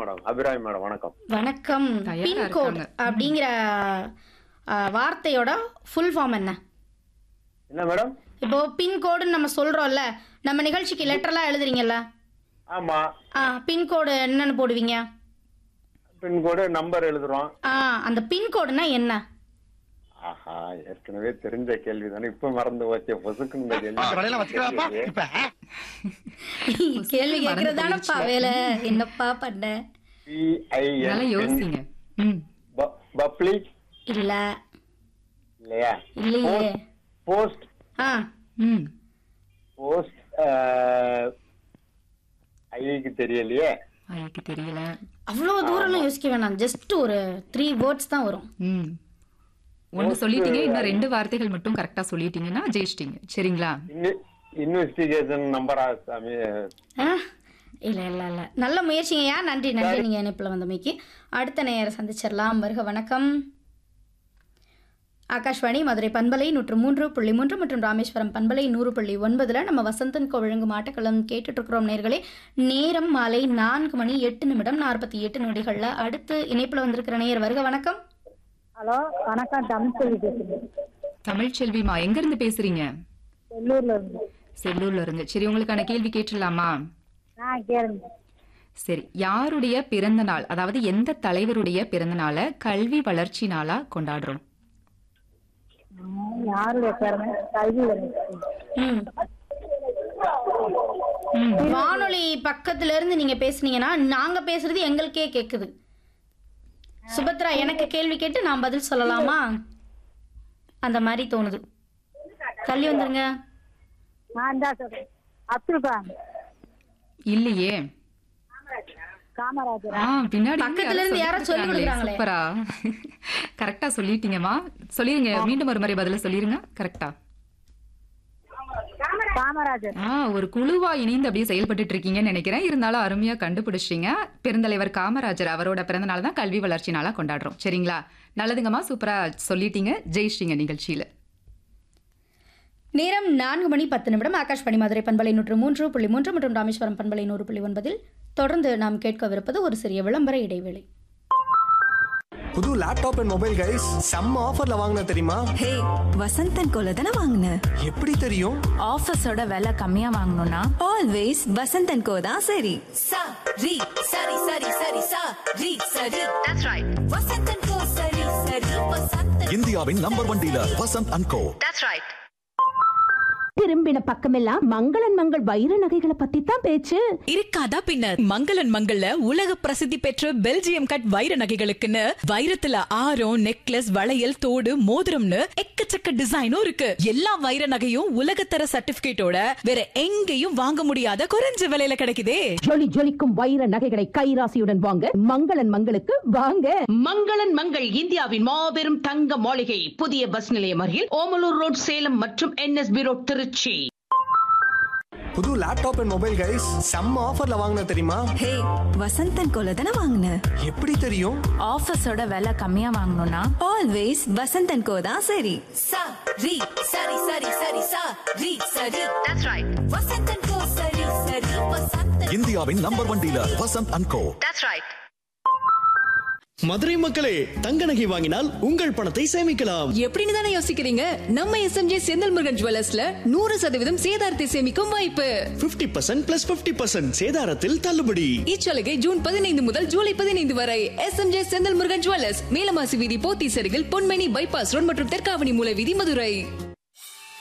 Madam Abirami madam வணக்கம் வணக்கம் தயாரா பின்கோட் இருக்காங்க. அப்படிங்கிற ஆ, வார்த்தையோட ஃபுல் ஃபார்ம் என்ன என்ன மேடம் இப்போ பின்கோடுன்னு நம்ம சொல்றோம்ல நம்ம நிகழ்ச்சிக்கு லெட்டர்லாம் எழுதுறீங்கல்ல ஆமா ஆ பின்கோடு என்னன்னு போடுவீங்க பின்கோடு நம்பர் எழுதுறோம் ஆ அந்த பின்கோடுனா என்ன ஆஹா ஏற்கனவே தெரிஞ்ச கேள்வி தானே இப்ப மறந்து போச்சே பொசுக்குன்னு இந்த கேள்வி இப்ப கேள்வி மறந்து கேட்கறதானப்பா போயிடுச்சு. வேலை என்னப்பா பண்ண நல்லா யோசிங்க ம் பப்ளிக் இல்ல இல்லையா இல்லையே போஸ்ட் ஆ ம் போஸ்ட் ஐக்கு தெரியலையே எனக்கு தெரியல அவ்வளவு தூரம்லாம் யோசிக்க வேணாம் ஜஸ்ட் ஒரு த்ரீ வேர்ட்ஸ் தான் வரும் ம் ஒண்ணு சொல்லிட்டீங்க இன்னும் ரெண்டு வார்த்தைகள் மட்டும் கரெக்டா சொல்லிட்டீங்கன்னா ஜெயிச்சிட்டீங்க சரிங்களா இன்வெஸ்டிகேஷன் நம்பரா சாமி ஆ? இல்ல இல்ல இல்ல நல்ல முயற்சிங்கய்யா நன்றி நன்றி நீங்க இணைப்புல வந்தமைக்கு அடுத்த நேர சந்திச்சிடலாம் வருக வணக்கம் ஆகாஷ்வாணி மதுரை பண்பலை நூற்று மூன்று புள்ளி மூன்று மற்றும் ராமேஸ்வரம் பண்பலை நூறு புள்ளி ஒன்பதுல நம்ம வசந்தன் கோவிழுங்கும் ஆட்டக்களம் கேட்டுட்டு இருக்கிறோம் நேர்களே நேரம் மாலை நான்கு மணி எட்டு நிமிடம் நாற்பத்தி எட்டு நொடிகள்ல அடுத்து இணைப்புல வந்திருக்கிற நேயர் வருக வணக்கம் ஹலோ வணக்கம் தமிழ்ச்செல்வி பேசுறேன் தமிழ்ச்செல்விமா எங்க இருந்து பேசுறீங்க வெள்ளூர்ல இருந்து செல்லூர்ல இருந்து சரி உங்களுக்கான கேள்வி கேட்டுடலாமா ஆ கேளுங்க சரி யாருடைய பிறந்த நாள் அதாவது எந்த தலைவருடைய பிறந்த நாளை கல்வி வளர்ச்சி நாளா கொண்டாடுறோம் ஆ, யாருடைய பேருங்க கல்வி ம். வானொலி பக்கத்துல இருந்து நீங்க பேசுனீங்கன்னா நாங்க பேசுறது எங்களுக்கே கேக்குது சுபத்ரா எனக்கு கேள்வி கேட்டு நான் பதில் சொல்லலாமா அந்த மாதிரி தோணுது தள்ளி வந்துருங்க நான் தான் சொல்றேன் அப்துல் கலாம் இல்லையே காமராஜர் ஆ பின்னாடி பக்கத்துல இருந்து யாரோ சொல்லி கொடுக்குறாங்களே. சூப்பரா கரெக்டா சொல்லிட்டீங்கம்மா சொல்லிருங்க மீண்டும் ஒரு முறை பதில சொல்லிருங்க கரெக்டா காமராஜர் ஆ ஒரு குழுவா இணைந்து அப்படியே செயல்பட்டுட்டு இருக்கீங்கன்னு நினைக்கிறேன் இருந்தாலும் அருமையா கண்டுபிடிச்சிட்டீங்க பெருந்தலைவர் காமராஜர் அவரோட பிறந்த நாள் தான் கல்வி வளர்ச்சி நாளா கொண்டாடுறோம் சரிங்களா நல்லதுங்கம்மா சூப்பரா சொல்லிட்டீங்க ஜெயிச்சிட்டீங்க நிகழ்ச்சியில நேரம் நான்கு மணி பத்து நிமிடம் ஆகாஷ்வாணி மதுரை பண்பலை நூற்று மூன்று புள்ளி மூன்று மற்றும் ராமேஸ்வரம் பண்பலை நூறு புள்ளி ஒன்பதில் தொடர்ந்து நாம் கேட்கவிருப்பது ஒரு சிறிய விளம்பர இடைவேளை புது லேப்டாப் அண்ட் மொபைல் கைஸ் செம்ம ஆஃபர்ல வாங்கின தெரியுமா ஹே வசந்தன் கோல தானே வாங்கின எப்படி தெரியும் ஆஃபீஸோட விலை கம்மியா வாங்கணும்னா ஆல்வேஸ் வசந்தன் கோ தான் சரி சா ரி சரி சரி சரி சா ரி சரி தட்ஸ் ரைட் வசந்தன் கோ சரி சரி வசந்தன் இந்தியாவின் number one dealer Vasanth and co that's right திரும்பின பக்கமெல்லாம் மங்களன் மங்கள் வைர நகைகளை பத்தி தான் பேச்சு இருக்காதா பின்ன மங்களன் மங்கள்ல உலக பிரசித்தி பெற்ற பெல்ஜியம் கட் வைர நகைகளுக்குன்னு வைரத்துல ஆரம் நெக்லஸ் வளையல் தோடு மோதிரம்னு எக்கச்சக்க டிசைனும் இருக்கு எல்லா வைர நகையும் உலகத்தர சர்டிபிகேட்டோட வேற எங்கேயும் வாங்க முடியாத குறைஞ்ச விலையில கிடைக்குதே ஜொலி ஜொலிக்கும் வைர நகைகளை கைராசியுடன் வாங்க மங்களன் மங்களுக்கு வாங்க மங்களன் மங்கள் இந்தியாவின் மாபெரும் தங்க மாளிகை புதிய பஸ் நிலையம் அருகில் ஓமலூர் ரோட் சேலம் மற்றும் என்எஸ்பி ரோட் திருச்சி புது லேப்டாப் அண்ட் மொபைல் கைஸ் செம்ம ஆஃபர்ல வாங்கின தெரியுமா ஹே வசந்தன் கோல தானே வாங்கின எப்படி தெரியும் ஆஃபீஸோட விலை கம்மியா வாங்கணும்னா ஆல்வேஸ் வசந்தன் கோ தான் சரி சா ரி சரி சரி சரி சா ரி சரி தட்ஸ் ரைட் வசந்தன் கோ சரி சரி வசந்தன் இந்தியாவின் number one dealer Vasanth and co that's right Madurai மக்களே தங்க நகை வாங்கினால் உங்கள் பணத்தை சேமிக்கலாம் எப்படின்னு தானே யோசிக்கிறீங்க நம்ம எஸ்எம்ஜே செந்தில் முருகன் ஜுவல்லர்ஸ்ல நூறு சதவீதம் சேதாரத்தை சேமிக்கும் வாய்ப்பு 50% பர்சன்ட் பிளஸ் பிப்டி பர்சன்ட் சேதாரத்தில் தள்ளுபடி இச்சலுகை ஜூன் பதினைந்து முதல் ஜூலை பதினைந்து வரை எஸ்எம்ஜே செந்தில் முருகன் ஜுவல்லர்ஸ் மேலமாசி வீதி போத்தீஸ் அருகில் பொன்மணி பைபாஸ் ரோட் மற்றும் தெற்காவணி மூல வீதி மதுரை